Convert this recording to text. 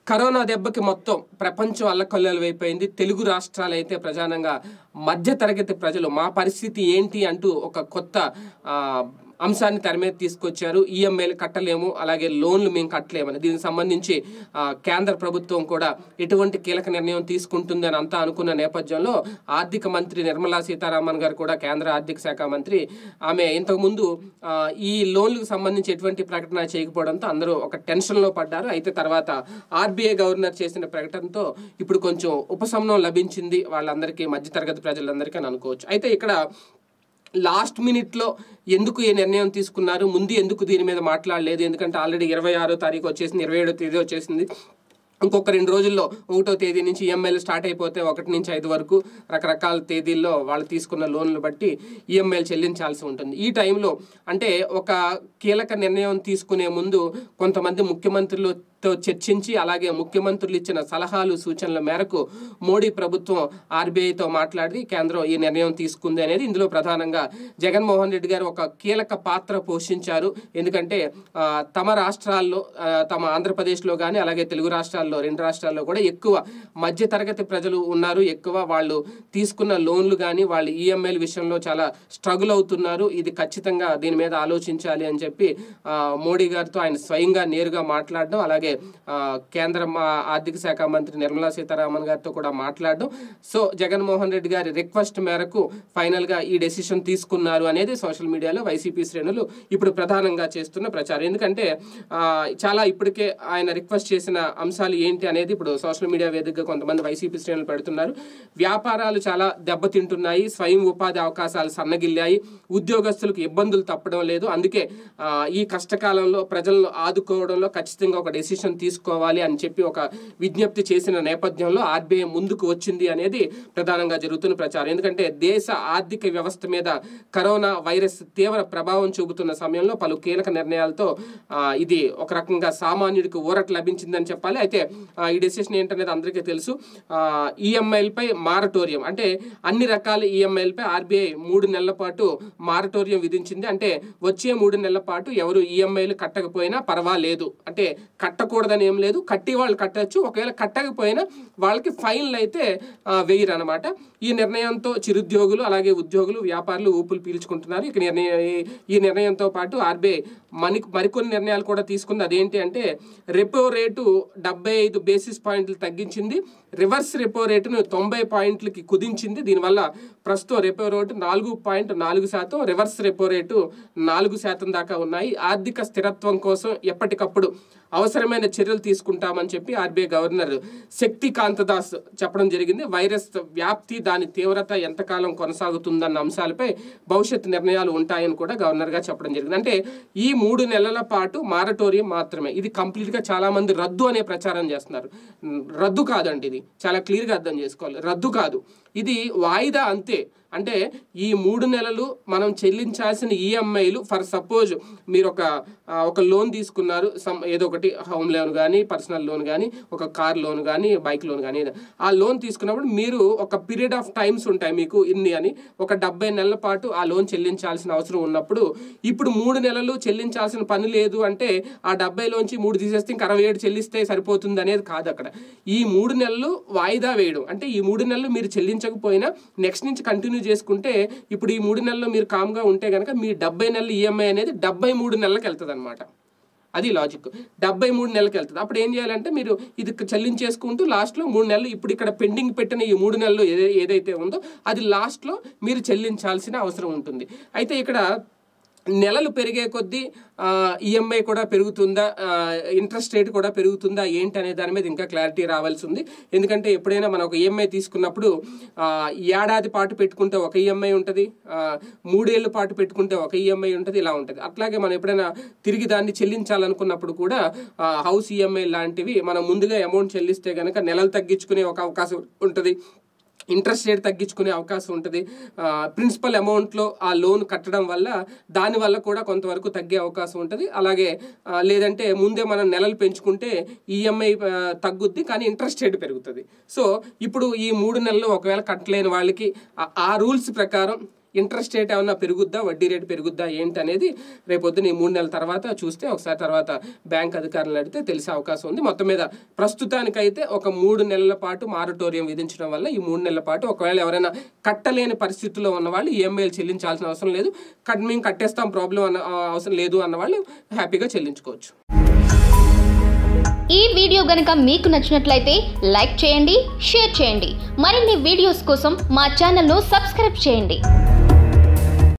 corona దెబ్బకి మొత్తం ప్రపంచం అల్లకల్లోలైపోయింది తెలుగు రాష్ట్రాలు అయితే ప్రధానంగా మధ్య తరగతి ప్రజలు మా పరిస్థితి ఏంటి అంటూ ఒక కొత్త ఆ, అంశాన్ని తెర మీద తీసుకొచ్చారు ఈఎంఐలు కట్టలేము అలాగే లోన్లు మేము కట్టలేమని దీనికి సంబంధించి ఆ, కేంద్ర ప్రభుత్వం కూడా ఎటువంటి కీలక నిర్ణయం తీసుకుంటుందని అంతా అనుకున్న నేపథ్యంలో ఆర్థిక మంత్రి నిర్మలా సీతారామన్ గారు కూడా కేంద్ర ఆర్థిక శాఖ మంత్రి ఆమె ఇంతకుముందు ఆ, ఈ లోన్లకు సంబంధించి ఎటువంటి ప్రకటన చేయకపోవడంతో అందరూ ఒక టెన్షన్లో పడ్డారు అయితే తర్వాత ఆర్బీఐ గవర్నర్ చేసిన ప్రకటనతో ఇప్పుడు కొంచెం ఉపశమనం లభించింది వాళ్ళందరికీ మధ్యతరగతి ప్రజలందరికీ అని అనుకోవచ్చు అయితే ఇక్కడ లాస్ట్ మినిట్లో ఎందుకు ఈ నిర్ణయం తీసుకున్నారు ముందు ఎందుకు దీని మీద మాట్లాడలేదు ఎందుకంటే ఆల్రెడీ ఇరవై ఆరో తారీఖు వచ్చేసింది ఇరవై ఏడో తేదీ వచ్చేసింది ఇంకొక రెండు రోజుల్లో ఒకటో తేదీ నుంచి ఈఎంఐలు స్టార్ట్ అయిపోతే ఒకటి నుంచి ఐదు వరకు రకరకాల తేదీల్లో వాళ్ళు తీసుకున్న లోన్లు బట్టి ఈఎంఐలు చెల్లించాల్సి ఉంటుంది ఈ టైంలో అంటే ఒక కీలక నిర్ణయం తీసుకునే ముందు కొంతమంది ముఖ్యమంత్రులతో చర్చించి అలాగే ముఖ్యమంత్రులు ఇచ్చిన సలహాలు సూచనల మేరకు మోడీ ప్రభుత్వం ఆర్బీఐతో మాట్లాడి కేంద్రం ఈ నిర్ణయం తీసుకుంది అనేది ఇందులో ప్రధానంగా జగన్మోహన్ రెడ్డి గారు ఒక కీలక పాత్ర పోషించారు ఎందుకంటే ఆ, తమ రాష్ట్రాల్లో ఆ, తమ ఆంధ్రప్రదేశ్లో కానీ అలాగే తెలుగు రాష్ట్రాల్లో రెండు రాష్ట్రాల్లో కూడా ఎక్కువ మధ్య తరగతి ప్రజలు ఉన్నారు ఎక్కువ వాళ్ళు తీసుకున్న లోన్లు కానీ వాళ్ళు ఈఎంఐల విషయంలో చాలా స్ట్రగుల్ అవుతున్నారు ఇది ఖచ్చితంగా దీని మీద ఆలోచించాలి అని చెప్పి ఆ, మోడీ గారితో ఆయన స్వయంగా నేరుగా మాట్లాడడం అలాగే ఆ, కేంద్ర మా ఆర్థిక శాఖ మంత్రి నిర్మలా సీతారామన్ గారితో కూడా మాట్లాడడం సో జగన్మోహన్ రెడ్డి గారి రిక్వెస్ట్ మేరకు ఫైనల్ గా ఈ డెసిషన్ తీసుకున్నారు అనేది సోషల్ మీడియాలో వైసీపీ శ్రేణులు ఇప్పుడు ప్రధానంగా చేస్తున్న ప్రచారం ఎందుకంటే ఆ, చాలా ఇప్పటికే ఆయన రిక్వెస్ట్ చేసిన అంశాలు ఏంటి అనేది ఇప్పుడు సోషల్ మీడియా వేదికగా కొంతమంది వైసీపీ శ్రేణులు పెడుతున్నారు వ్యాపారాలు చాలా దెబ్బతింటున్నాయి స్వయం ఉపాధి అవకాశాలు సన్నగిల్లాయి ఉద్యోగస్తులకు ఇబ్బందులు తప్పడం లేదు అందుకే ఆ, ఈ కష్టకాలంలో ప్రజలను ఆదుకోవడంలో ఖచ్చితంగా ఒక డెసిషన్ తీసుకోవాలి అని చెప్పి ఒక విజ్ఞప్తి చేసిన నేపథ్యంలో ఆర్బీఐ ముందుకు వచ్చింది అనేది ప్రధానంగా జరుగుతున్న ప్రచారం ఎందుకంటే దేశ ఆర్థిక వ్యవస్థ మీద కరోనా వైరస్ తీవ్ర ప్రభావం చూపుతున్న సమయంలో పలు కీలక నిర్ణయాలతో ఆ, ఇది ఒక రకంగా సామాన్యుడికి ఊరట లభించిందని చెప్పాలి అయితే ఆ, ఈ డెసిషన్ ఏంటనేది అందరికీ తెలుసు ఈఎంఐలపై మారటోరియం అంటే అన్ని రకాల ఈఎంఐలపై ఆర్బీఐ మూడు నెలల పాటు మారటోరియం విధించింది అంటే వచ్చే మూడు నెలల పాటు ఎవరు ఈఎంఐలు కట్టకపోయినా పర్వాలేదు అంటే కట్టకూడదని ఏం లేదు కట్టి వాళ్ళు కట్టచ్చు ఒకవేళ కట్టకపోయినా వాళ్ళకి ఫైన్లు అయితే ఆ, వేయరు అనమాట ఈ నిర్ణయంతో చిరుద్యోగులు అలాగే ఉద్యోగులు వ్యాపారులు ఊపులు పీల్చుకుంటున్నారు ఇక నిర్ణయం ఈ- ఈ నిర్ణయంతో పాటు ఆర్బీఐ మని మరికొన్ని నిర్ణయాలు కూడా తీసుకుంది అదేంటి అంటే రెపో రేటు డెబ్బై ఐదు బేసిస్ పాయింట్లు తగ్గించింది రివర్స్ రెపో రేటును తొంభై పాయింట్లకి కుదించింది దీనివల్ల ప్రస్తుతం రెపో రేటు నాలుగు పాయింట్ నాలుగు శాతం రివర్స్ రెపో రేటు నాలుగు శాతం దాకా ఉన్నాయి ఆర్థిక స్థిరత్వం కోసం ఎప్పటికప్పుడు అవసరమైన చర్యలు తీసుకుంటామని చెప్పి ఆర్బీఐ గవర్నర్ శక్తి కాంతదాస్ చెప్పడం జరిగింది వైరస్ వ్యాప్తి దాని తీవ్రత ఎంతకాలం కొనసాగుతుందన్న అంశాలపై భవిష్యత్ నిర్ణయాలు ఉంటాయని కూడా గవర్నర్ గా చెప్పడం జరిగింది అంటే ఈ మూడు నెలల పాటు మారటోరియం మాత్రమే ఇది కంప్లీట్ గా చాలా మంది రద్దు అనే ప్రచారం చేస్తున్నారు ఉమ్, రద్దు కాదండి ఇది చాలా క్లియర్ గా అర్థం చేసుకోవాలి రద్దు కాదు ఇది వాయిదా అంతే అంటే ఈ మూడు నెలలు మనం చెల్లించాల్సిన ఈఎంఐలు ఫర్ సపోజ్ మీరు ఒక ఆ, ఒక లోన్ తీసుకున్నారు సమ్ ఏదో ఒకటి హోమ్ లోన్ కానీ పర్సనల్ లోన్ కానీ ఒక కార్ లోన్ కానీ బైక్ లోన్ కానీ ఆ లోన్ తీసుకున్నప్పుడు మీరు ఒక పీరియడ్ ఆఫ్ టైమ్స్ ఉంటాయి మీకు ఇన్ని అని ఒక డెబ్బై నెలల పాటు ఆ లోన్ చెల్లించాల్సిన అవసరం ఉన్నప్పుడు ఇప్పుడు మూడు నెలలు చెల్లించాల్సిన పని లేదు అంటే ఆ డెబ్బైలోంచి మూడు తీసేస్తే ఇంకా అరవై ఏడు చెల్లిస్తే సరిపోతుంది అనేది కాదు అక్కడ ఈ మూడు నెలలు వాయిదా వేయడం అంటే ఈ మూడు నెలలు మీరు చెల్లించకపోయినా నెక్స్ట్ నుంచి కంటిన్యూ చేసుకుంటే ఇప్పుడు ఈ మూడు నెలలు మీరు కామ్గా ఉంటే కనుక మీ డెబ్బై నెలల ఈఎంఐ అనేది డెబ్బై మూడు నెలలకు వెళ్తుంది అనమాట అది లాజిక్ డెబ్బై మూడు నెలలకు వెళ్తుంది అప్పుడు ఏం చేయాలంటే మీరు ఇది చెల్లించేసుకుంటూ లాస్ట్లో మూడు నెలలు ఇప్పుడు ఇక్కడ పెండింగ్ పెట్టిన ఈ మూడు నెలలు ఏదై ఏదైతే ఉందో అది లాస్ట్లో మీరు చెల్లించాల్సిన అవసరం ఉంటుంది అయితే ఇక్కడ నెలలు పెరిగే కొద్దీ ఈఎంఐ కూడా పెరుగుతుందా ఇంట్రెస్ట్ రేట్ కూడా పెరుగుతుందా ఏంటి అనే దాని మీద ఇంకా క్లారిటీ రావాల్సి ఉంది ఎందుకంటే ఎప్పుడైనా మనం ఒక ఈఎంఐ తీసుకున్నప్పుడు ఆ, ఏడాది పాటు పెట్టుకుంటే ఒక ఈఎంఐ ఉంటుంది మూడేళ్ల పాటు పెట్టుకుంటే ఒక ఈఎంఐ ఉంటుంది ఇలా ఉంటుంది అట్లాగే మనం ఎప్పుడైనా తిరిగి దాన్ని చెల్లించాలనుకున్నప్పుడు కూడా ఆ, హౌస్ ఈఎంఐ లాంటివి మనం ముందుగా అమౌంట్ చెల్లిస్తే కనుక నెలలు తగ్గించుకునే ఒక అవకాశం ఉంటుంది ఇంట్రెస్ట్ రేట్ తగ్గించుకునే అవకాశం ఉంటుంది ప్రిన్సిపల్ అమౌంట్లో ఆ లోన్ కట్టడం వల్ల దాని వల్ల కూడా కొంతవరకు తగ్గే అవకాశం ఉంటుంది అలాగే ఆ, లేదంటే ముందే మనం నెలలు పెంచుకుంటే ఈఎంఐ తగ్గుద్ది కానీ ఇంట్రెస్ట్ రేట్ పెరుగుతుంది సో ఇప్పుడు ఈ మూడు నెలలు ఒకవేళ కట్టలేని వాళ్ళకి ఆ- ఆ రూల్స్ ప్రకారం ఇంట్రెస్ట్ రేట్ ఏమన్నా పెరుగుద్దా వడ్డీ రేటు పెరుగుద్దా ఏంటి అనేది రేపొద్దున ఈ మూడు నెలల తర్వాత చూస్తే ఒకసారి తర్వాత బ్యాంక్ అధికారులను అడిగితే తెలిసే అవకాశం ఉంది మొత్తం మీద ప్రస్తుతానికైతే ఒక మూడు నెలల పాటు మారటోరియం విధించడం వల్ల ఈ మూడు నెలల పాటు ఒకవేళ ఎవరైనా కట్టలేని పరిస్థితుల్లో ఉన్న వాళ్ళు ఈఎంఐలు చెల్లించాల్సిన అవసరం లేదు కట్ మేము కట్టేస్తాం ప్రాబ్లం అన్న అవసరం లేదు అన్న వాళ్ళు హ్యాపీగా చెల్లించుకోవచ్చు ఈ వీడియో గనుక మీకు నచ్చినట్లయితే లైక్ చేయండి షేర్ చేయండి మరిన్ని వీడియోస్ కోసం మా ఛానల్ను సబ్స్క్రైబ్ చేయండి